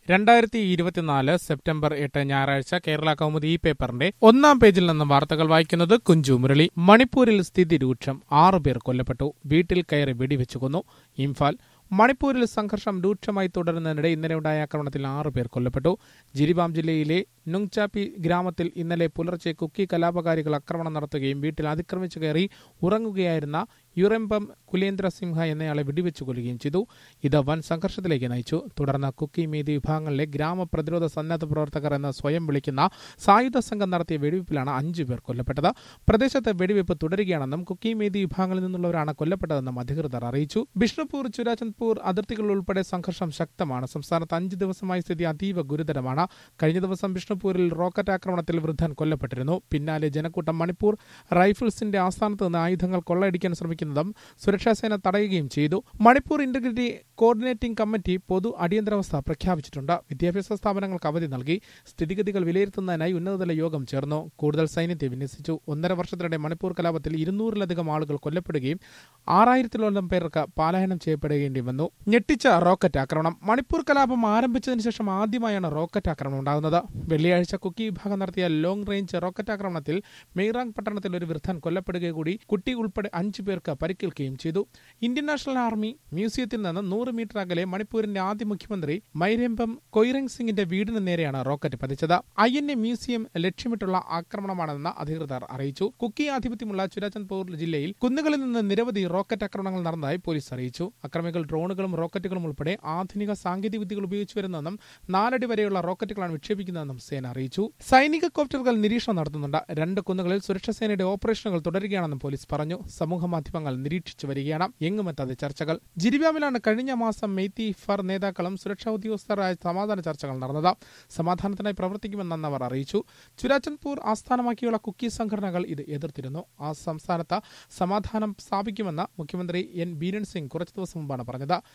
രണ്ടായിരത്തി ഇരുപത്തിനാല് സെപ്റ്റംബർ എട്ട് ഞായറാഴ്ച കേരള കൗമുദി ഈ പേപ്പറിന്റെ ഒന്നാം പേജിൽ നിന്ന് വാർത്തകൾ വായിക്കുന്നത് കുഞ്ചു മുരളി മണിപ്പൂരിൽ സ്ഥിതി രൂക്ഷം ആറു പേർ കൊല്ലപ്പെട്ടു വീട്ടിൽ കയറി വെടിവെച്ചു കൊന്നു ഇംഫാൽ മണിപ്പൂരിൽ സംഘർഷം രൂക്ഷമായി തുടരുന്നതിനിടെ ഇന്നലെ ഉണ്ടായ ആക്രമണത്തിൽ ആറു പേർ കൊല്ലപ്പെട്ടു ജിരിബാം ജില്ലയിലെ നുങ്ചാപ്പി ഗ്രാമത്തിൽ ഇന്നലെ പുലർച്ചെ കുക്കി കലാപകാരികൾ ആക്രമണം നടത്തുകയും വീട്ടിൽ അതിക്രമിച്ചു കയറി ഉറങ്ങുകയായിരുന്ന യുറെമ്പം കുലേന്ദ്ര സിംഹ എന്നയാളെ വെടിവെച്ചു കൊല്ലുകയും ചെയ്തു ഇത് വൻ സംഘർഷത്തിലേക്ക് നയിച്ചു തുടർന്ന് കുക്കി മീതി വിഭാഗങ്ങളിലെ ഗ്രാമപ്രതിരോധ സന്നദ്ധ പ്രവർത്തകർ എന്ന് സ്വയം വിളിക്കുന്ന സായുധ സംഘം നടത്തിയ വെടിവയ്പിലാണ് അഞ്ചു പേർ കൊല്ലപ്പെട്ടത് പ്രദേശത്ത് വെടിവയ്പ് തുടരുകയാണെന്നും കുക്കി മേതി വിഭാഗങ്ങളിൽ നിന്നുള്ളവരാണ് കൊല്ലപ്പെട്ടതെന്നും അധികൃതർ അറിയിച്ചു ബിഷ്ണുപൂർ ചുരാചന്ദ്പൂർ അതിർത്തികൾ ഉൾപ്പെടെ സംഘർഷം ശക്തമാണ് സംസ്ഥാനത്ത് അഞ്ച് ദിവസമായി സ്ഥിതി അതീവ ഗുരുതരമാണ് കഴിഞ്ഞ ദിവസം ബിഷ്ണുപൂരിൽ റോക്കറ്റ് ആക്രമണത്തിൽ വൃദ്ധൻ കൊല്ലപ്പെട്ടിരുന്നു പിന്നാലെ ജനക്കൂട്ടം മണിപ്പൂർ റൈഫിൾസിന്റെ ആസ്ഥാനത്ത് നിന്ന് ആയുധങ്ങൾ കൊള്ളയടിക്കാൻ ശ്രമിക്കുന്നതും സുരക്ഷാസേന തടയുകയും ചെയ്തു മണിപ്പൂർ ഇന്റഗ്രിറ്റി കോർഡിനേറ്റിംഗ് കമ്മിറ്റി പൊതു അടിയന്തരാവസ്ഥ പ്രഖ്യാപിച്ചിട്ടുണ്ട് വിദ്യാഭ്യാസ സ്ഥാപനങ്ങൾക്ക് അവധി നൽകി സ്ഥിതിഗതികൾ വിലയിരുത്തുന്നതിനായി ഉന്നതതല യോഗം ചേർന്നു കൂടുതൽ സൈന്യത്തെ വിന്യസിച്ചു ഒന്നര വർഷത്തിനിടെ മണിപ്പൂർ കലാപത്തിൽ ഇരുന്നൂറിലധികം ആളുകൾ കൊല്ലപ്പെടുകയും ആറായിരത്തിലോളം പേർക്ക് പലായനം ചെയ്യപ്പെടുകയും വന്നു ഞെട്ടിച്ച റോക്കറ്റ് ആക്രമണം മണിപ്പൂർ കലാപം ആരംഭിച്ചതിന് ശേഷം ആദ്യമായാണ് റോക്കറ്റ് ആക്രമണം ഉണ്ടാകുന്നത് വെള്ളിയാഴ്ച കുക്കി വിഭാഗം നടത്തിയ ലോങ് റേഞ്ച് റോക്കറ്റ് ആക്രമണത്തിൽ മെയ്റാങ് പട്ടണത്തിൽ ഒരു വൃദ്ധൻ കൊല്ലപ്പെടുകയും കൂടി കുട്ടി ഉൾപ്പെടെ അഞ്ചു പേർക്ക് പരിക്കേൽക്കുകയും ചെയ്തു ഇന്ത്യൻ നാഷണൽ ആർമി മ്യൂസിയത്തിൽ നിന്ന് നൂറ് മീറ്റർ അകലെ മണിപ്പൂരിന്റെ ആദ്യ മുഖ്യമന്ത്രി മൈരംബം കൊയ്റങ് സിംഗിന്റെ വീടിന് നേരെയാണ് റോക്കറ്റ് പതിച്ചത് ഐ എൻ എ മ്യൂസിയം ലക്ഷ്യമിട്ടുള്ള ആക്രമണമാണെന്ന് അധികൃതർ അറിയിച്ചു കുക്കി ആധിപത്യമുള്ള ചുരാചന്ദ്പൂർ ജില്ലയിൽ കുന്നുകളിൽ നിന്ന് നിരവധി റോക്കറ്റ് ആക്രമണങ്ങൾ നടന്നതായി പോലീസ് അറിയിച്ചു അക്രമികൾ ഡ്രോണുകളും റോക്കറ്റുകളും ഉൾപ്പെടെ ആധുനിക സാങ്കേതിക വിദ്യകൾ ഉപയോഗിച്ചു വരുന്നതെന്നും നാലടി വരെയുള്ള റോക്കറ്റുകളാണ് വിക്ഷേപിക്കുന്നതെന്നും സേന അറിയിച്ചു സൈനിക കോപ്റ്ററുകൾ നിരീക്ഷണം നടത്തുന്നുണ്ട് രണ്ട് കുന്നുകളിൽ സുരക്ഷാ സേനയുടെ ഓപ്പറേഷനുകൾ തുടരുകയാണെന്നും പോലീസ് പറഞ്ഞു സമൂഹ മാധ്യമങ്ങൾ നിരീക്ഷിച്ചു വരികയാണ് എങ്ങുമെത്താതെ ചർച്ചകൾ ജിരിബാമിലാണ് കഴിഞ്ഞ മാസം മെയ്തി ഫർ നേതാക്കളും സുരക്ഷാ ഉദ്യോഗസ്ഥരായ സമാധാന ചർച്ചകൾ നടന്നത് സമാധാനത്തിനായി പ്രവർത്തിക്കുമെന്ന് അവർ അറിയിച്ചു ചുരാചന്ദ്പൂർ ആസ്ഥാനമാക്കിയുള്ള കുക്കി സംഘടനകൾ ഇത് എതിർത്തിരുന്നു ആ സംസ്ഥാനത്ത് സമാധാനം സ്ഥാപിക്കുമെന്ന് മുഖ്യമന്ത്രി എൻ ബീരൻ സിംഗ് കുറച്ചു ദിവസം മുമ്പാണ് പറഞ്ഞത്